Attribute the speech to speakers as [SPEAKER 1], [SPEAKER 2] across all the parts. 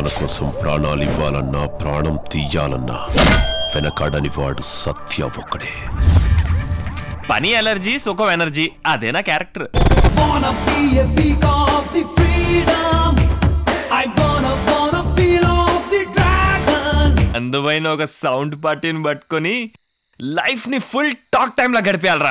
[SPEAKER 1] మన కోసం ప్రాణాలు ఇవ్వాలన్నా ప్రాణం తీయాలన్నా వెనకాడని వాడు సత్య ఒక్కడే
[SPEAKER 2] పని ఎలర్జీ సుఖం ఎనర్జీ అదే నా character
[SPEAKER 3] wanna be a peak of the freedom. I wanna wanna feel of the dragon.
[SPEAKER 2] అందువైన ఒక సౌండ్ పార్టీని పట్టుకొని లైఫ్ ని ఫుల్ టాక్ టైమ్ లా గడిపేయాలరా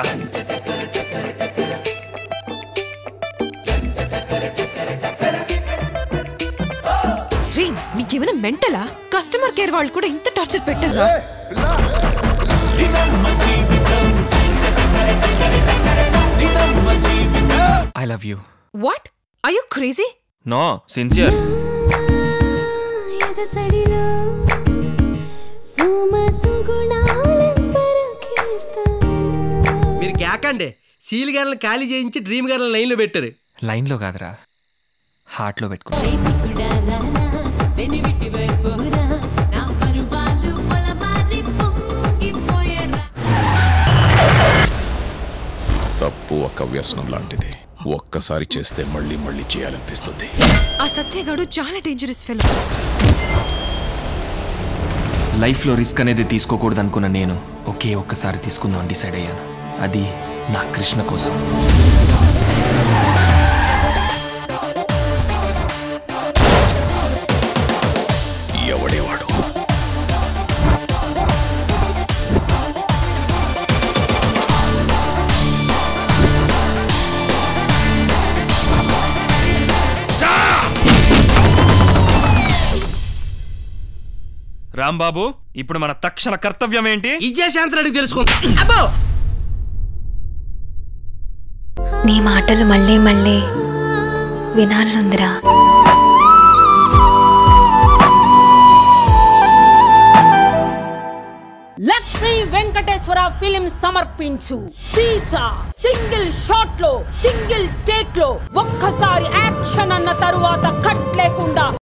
[SPEAKER 4] రే మీకేమైనా మెంటలా కస్టమర్ కేర్ వాళ్ళు కూడా ఇంత టార్చర్ పెట్టారా
[SPEAKER 2] I love you
[SPEAKER 4] what I you crazy
[SPEAKER 2] no sincere
[SPEAKER 5] ఎదసడిలో సుమ సుగుణాల స్వర కీర్తన
[SPEAKER 6] మీరు కేకండి సీల్ గారిని ఖాళీ చేయించి డ్రీమ్ గారిని లైన్లో పెట్టారు
[SPEAKER 2] లైన్ లో కాదురా హార్ట్ లో పెట్టుకో
[SPEAKER 7] తప్పు ఒక వ్యసనం లాంటిది ఒక్కసారి చేస్తే మళ్ళీ మళ్ళీ చేయాలనిపిస్తుంది
[SPEAKER 4] ఆ సత్యగాడు చాలా డేంజరస్ ఫెలో
[SPEAKER 2] లైఫ్ లో రిస్క్ అనేది తీసుకోకూడదు అనుకున్న నేను ఒకే ఒక్కసారి తీసుకుందాం డిసైడ్ అయ్యాను అది నా కృష్ణ కోసం
[SPEAKER 7] ఎవడేవాడు
[SPEAKER 2] రాంబాబు ఇప్పుడు మన తక్షణ కర్తవ్యం ఏంటి
[SPEAKER 6] ఇచ్చే శాంతరాడికి తెలుసుకుందాం అబ్బో
[SPEAKER 5] నీ మాటలు మళ్ళీ మళ్ళీ వినాలనుందిరా
[SPEAKER 8] లక్ష్మీ వెంకటేశ్వర ఫిలిం సమర్పించు సీసా సింగిల్ షాట్ లో సింగిల్ టేక్ లో ఒక్కసారి యాక్షన్ అన్న తరువాత కట్ లేకుండా